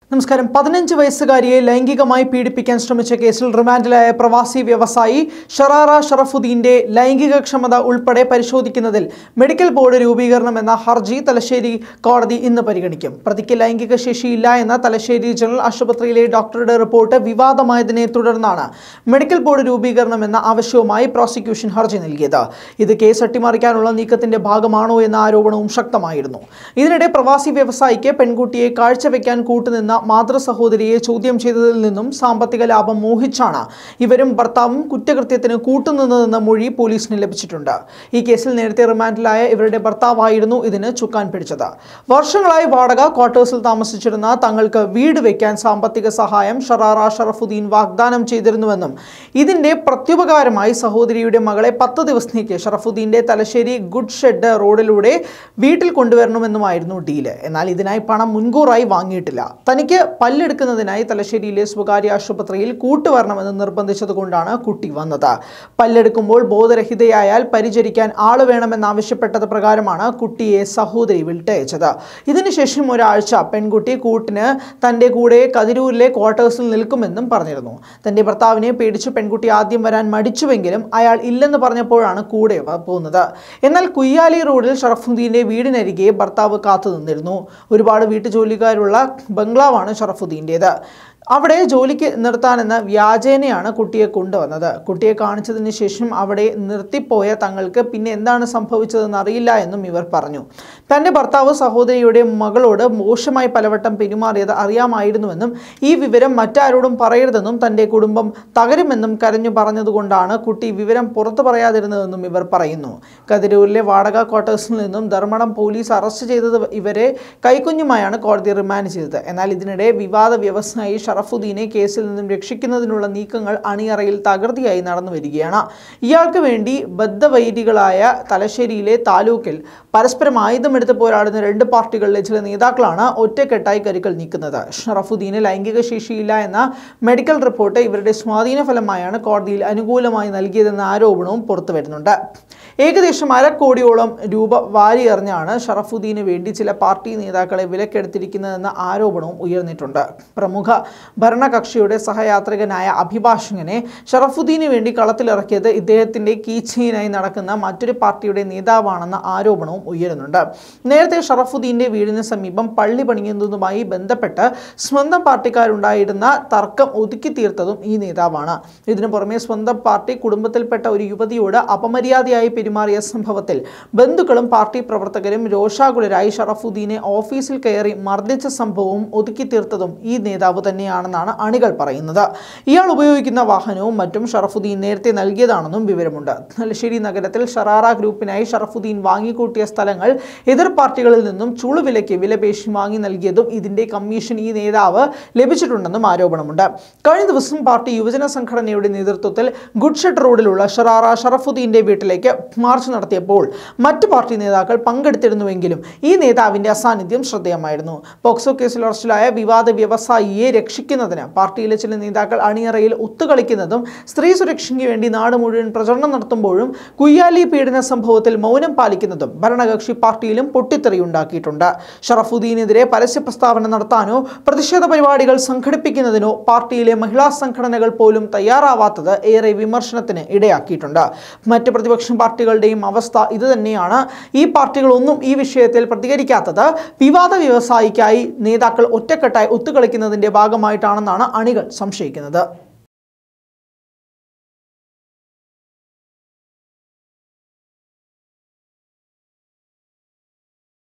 നമസ്കാരം പതിനഞ്ച് വയസ്സുകാരിയെ ലൈംഗികമായി പീഡിപ്പിക്കാൻ ശ്രമിച്ച കേസിൽ റിമാൻഡിലായ പ്രവാസി വ്യവസായി ഷറാറ ഷറഫുദ്ദീന്റെ ലൈംഗിക ക്ഷമത ഉൾപ്പെടെ പരിശോധിക്കുന്നതിൽ മെഡിക്കൽ ബോർഡ് രൂപീകരണം എന്ന ഹർജി തലശ്ശേരി കോടതി ഇന്ന് പരിഗണിക്കും പ്രതിക്ക് ലൈംഗിക ശേഷിയില്ല എന്ന തലശ്ശേരി ജനറൽ ആശുപത്രിയിലെ ഡോക്ടറുടെ റിപ്പോർട്ട് വിവാദമായതിനെ തുടർന്നാണ് മെഡിക്കൽ ബോർഡ് രൂപീകരണം എന്ന ആവശ്യവുമായി പ്രോസിക്യൂഷൻ ഹർജി നൽകിയത് ഇത് കേസ് അട്ടിമറിക്കാനുള്ള നീക്കത്തിന്റെ ഭാഗമാണോ എന്ന ആരോപണവും ശക്തമായിരുന്നു ഇതിനിടെ പ്രവാസി വ്യവസായിക്ക് പെൺകുട്ടിയെ കാഴ്ചവെക്കാൻ കൂട്ടുനിന്ന മാതൃ സഹോദരിയെ ചോദ്യം ചെയ്തതിൽ നിന്നും സാമ്പത്തിക ലാഭം മോഹിച്ചാണ് ഇവരും ഭർത്താവും കുറ്റകൃത്യത്തിന് കൂട്ടുനിന്നതെന്ന മൊഴി പോലീസിന് ലഭിച്ചിട്ടുണ്ട് ഈ കേസിൽ നേരത്തെ റിമാൻഡിലായ ഇവരുടെ ഭർത്താവായിരുന്നു ഇതിന് ചുക്കാൻ പിടിച്ചത് വർഷങ്ങളായി വാടക ക്വാർട്ടേഴ്സിൽ താമസിച്ചിരുന്ന തങ്ങൾക്ക് വീട് വെക്കാൻ സാമ്പത്തിക സഹായം ഷറാറ ഷറഫുദ്ദീൻ വാഗ്ദാനം ചെയ്തിരുന്നുവെന്നും ഇതിന്റെ പ്രത്യുപകാരമായി സഹോദരിയുടെ മകളെ പത്ത് ദിവസത്തേക്ക് ഷറഫുദ്ദീന്റെ തലശ്ശേരി ഗുഡ് ഷെഡ് റോഡിലൂടെ വീട്ടിൽ കൊണ്ടുവരണമെന്നുമായിരുന്നു ഡീല് എന്നാൽ ഇതിനായി പണം മുൻകൂറായി വാങ്ങിയിട്ടില്ല തനിക്ക് പല്ലെടുക്കുന്നതിനായി തലശ്ശേരിയിലെ സ്വകാര്യ ആശുപത്രിയിൽ കൂട്ടുവരണമെന്ന് നിർബന്ധിച്ചതുകൊണ്ടാണ് കുട്ടി വന്നത് പല്ലെടുക്കുമ്പോൾ ബോധരഹിതയായാൽ പരിചരിക്കാൻ ആള് വേണമെന്നാവശ്യപ്പെട്ടത് പ്രകാരമാണ് കുട്ടിയെ സഹോദരി വിട്ടയച്ചത് ഇതിനുശേഷം ഒരാഴ്ച പെൺകുട്ടി കൂട്ടിന് തൻ്റെ കൂടെ കതിരൂരിലെ ക്വാർട്ടേഴ്സിൽ നിൽക്കുമെന്നും പറഞ്ഞിരുന്നു തൻ്റെ ഭർത്താവിനെ പേടിച്ച് പെൺകുട്ടി ആദ്യം വരാൻ മടിച്ചുവെങ്കിലും അയാൾ ഇല്ലെന്ന് പറഞ്ഞപ്പോഴാണ് കൂടെ വ- പോകുന്നത് എന്നാൽ കുയ്യാലി റോഡിൽ ഷറഫുദ്ദീൻ്റെ വീടിനരികെ ഭർത്താവ് കാത്തു നിന്നിരുന്നു ഒരുപാട് വീട്ടുജോലിക്കാരുള്ള ബംഗ്ലാവാണ് ഷറഫുദ്ദീൻ്റേത് അവിടെ ജോലിക്ക് നിർത്താനെന്ന വ്യാജേനയാണ് കുട്ടിയെ കൊണ്ടുവന്നത് കുട്ടിയെ കാണിച്ചതിന് ശേഷം അവിടെ നിർത്തിപ്പോയ തങ്ങൾക്ക് പിന്നെ എന്താണ് സംഭവിച്ചതെന്ന് അറിയില്ല എന്നും ഇവർ പറഞ്ഞു തൻ്റെ ഭർത്താവ് സഹോദരിയുടെ മകളോട് മോശമായി പലവട്ടം പെരുമാറിയത് അറിയാമായിരുന്നുവെന്നും ഈ വിവരം മറ്റാരോടും പറയരുതെന്നും തൻ്റെ കുടുംബം തകരുമെന്നും കരഞ്ഞു പറഞ്ഞതുകൊണ്ടാണ് കുട്ടി വിവരം പുറത്തു പറയാതിരുന്നതെന്നും ഇവർ പറയുന്നു കതിരൂരിലെ വാടക ക്വാർട്ടേഴ്സിൽ നിന്നും ധർമ്മടം പോലീസ് അറസ്റ്റ് ചെയ്തത് ഇവരെ കൈക്കുഞ്ഞുമായാണ് കോടതി റിമാൻഡ് ചെയ്തത് എന്നാൽ ഇതിനിടെ വിവാദ വ്യവസായി ഷറഫുദ്ദീനെ കേസിൽ നിന്നും രക്ഷിക്കുന്നതിനുള്ള നീക്കങ്ങൾ അണിയറയിൽ തകൃതിയായി നടന്നു വരികയാണ് ഇയാൾക്ക് വേണ്ടി ബദ്ധവൈരികളായ തലശ്ശേരിയിലെ താലൂക്കിൽ പരസ്പരം ആയുധമെടുത്ത് പോരാടുന്ന രണ്ട് പാർട്ടികളിലെ ചില നേതാക്കളാണ് ഒറ്റക്കെട്ടായി കരുക്കൾ നീക്കുന്നത് ഷറഫുദ്ദീന് ലൈംഗിക ശേഷിയില്ല എന്ന മെഡിക്കൽ റിപ്പോർട്ട് ഇവരുടെ സ്വാധീന ഫലമായാണ് കോടതിയിൽ അനുകൂലമായി നൽകിയതെന്ന ആരോപണവും പുറത്തു വരുന്നുണ്ട് ഏകദേശം അരക്കോടിയോളം രൂപ വാരിയെറിഞ്ഞാണ് ഷറഫുദ്ദീന് വേണ്ടി ചില പാർട്ടി നേതാക്കളെ വിലക്കെടുത്തിരിക്കുന്നതെന്ന ആരോപണവും ഉയർന്നിട്ടുണ്ട് പ്രമുഖ ഭരണകക്ഷിയുടെ സഹയാത്രികനായ അഭിഭാഷകനെ ഷറഫുദ്ദീന് വേണ്ടി കളത്തിലിറക്കിയത് ഇദ്ദേഹത്തിന്റെ കീച്ചെയിനായി നടക്കുന്ന മറ്റൊരു പാർട്ടിയുടെ നേതാവാണെന്ന ആരോപണവും ഉയരുന്നുണ്ട് നേരത്തെ ഷറഫുദ്ദീന്റെ വീടിന് സമീപം പള്ളി പണിയുന്നതുമായി ബന്ധപ്പെട്ട് സ്വന്തം പാർട്ടിക്കാരുണ്ടായിരുന്ന തർക്കം ഒതുക്കി തീർത്തതും ഈ നേതാവാണ് ഇതിനു പുറമെ സ്വന്തം പാർട്ടി കുടുംബത്തിൽപ്പെട്ട ഒരു യുവതിയോട് അപമര്യാദയായി പെരുമാറിയ സംഭവത്തിൽ ബന്ധുക്കളും പാർട്ടി പ്രവർത്തകരും രോഷാകുലരായി ഷറഫുദ്ദീനെ ഓഫീസിൽ കയറി മർദ്ദിച്ച സംഭവവും ഒതുക്കി തീർത്തതും ഈ നേതാവ് തന്നെയാണെന്നാണ് അണികൾ പറയുന്നത് ഇയാൾ ഉപയോഗിക്കുന്ന വാഹനവും മറ്റും ഷറഫുദ്ദീൻ നേരത്തെ നൽകിയതാണെന്നും വിവരമുണ്ട് തലശ്ശേരി നഗരത്തിൽ ഷറാറ ഗ്രൂപ്പിനായി ഷറഫുദ്ദീൻ വാങ്ങിക്കൂട്ടിയ സ്ഥലങ്ങൾ എതിർ പാർട്ടികളിൽ നിന്നും ചുളുവിലയ്ക്ക് വിലപേശി വാങ്ങി നൽകിയതും ഇതിന്റെ കമ്മീഷൻ ഈ നേതാവ് ലഭിച്ചിട്ടുണ്ടെന്നും ആരോപണമുണ്ട് കഴിഞ്ഞ ദിവസം പാർട്ടി യുവജന സംഘടനയുടെ നേതൃത്വത്തിൽ ഗുഡ്ഷെഡ് റോഡിലുള്ള ഷറാറ ഷറഫുദ്ദീന്റെ വീട്ടിലേക്ക് മാർച്ച് നടത്തിയപ്പോൾ മറ്റു പാർട്ടി നേതാക്കൾ പങ്കെടുത്തിരുന്നുവെങ്കിലും ഈ നേതാവിന്റെ അസാന്നിധ്യം ശ്രദ്ധേയമായിരുന്നു പോക്സോ കേസിൽ അറസ്റ്റിലായ വിവാദ വ്യവസായിയെ രക്ഷിക്കുന്നതിന് പാർട്ടിയിലെ ചില നേതാക്കൾ അണിയറയിൽ ഒത്തുകളിക്കുന്നതും സ്ത്രീ സുരക്ഷയ്ക്ക് വേണ്ടി നാട് മുഴുവൻ പ്രചരണം നടത്തുമ്പോഴും കുയ്യാലി പീഡന സംഭവത്തിൽ മൗനം പാലിക്കുന്നതും ഭരണകക്ഷി പാർട്ടിയിലും പൊട്ടിത്തെറിയുണ്ടാക്കിയിട്ടുണ്ട് ഷറഫുദ്ദീനെതിരെ പരസ്യ പ്രസ്താവന നടത്താനോ പ്രതിഷേധ പരിപാടികൾ സംഘടിപ്പിക്കുന്നതിനോ പാർട്ടിയിലെ മഹിളാ സംഘടനകൾ പോലും തയ്യാറാവാത്തത് ഏറെ വിമർശനത്തിന് ഇടയാക്കിയിട്ടുണ്ട് മറ്റ് പ്രതിപക്ഷ പാർട്ടികളുടെയും അവസ്ഥ ഇതുതന്നെയാണ് ഈ പാർട്ടികളൊന്നും ഈ വിഷയത്തിൽ പ്രതികരിക്കാത്തത് വിവാദ വ്യവസായിക്കായി നേതാക്കൾ ഒറ്റക്കെട്ടായി ഒത്തുകളിക്കുന്നതിന്റെ ഭാഗമായിട്ടാണെന്നാണ് അണികൾ സംശയിക്കുന്നത്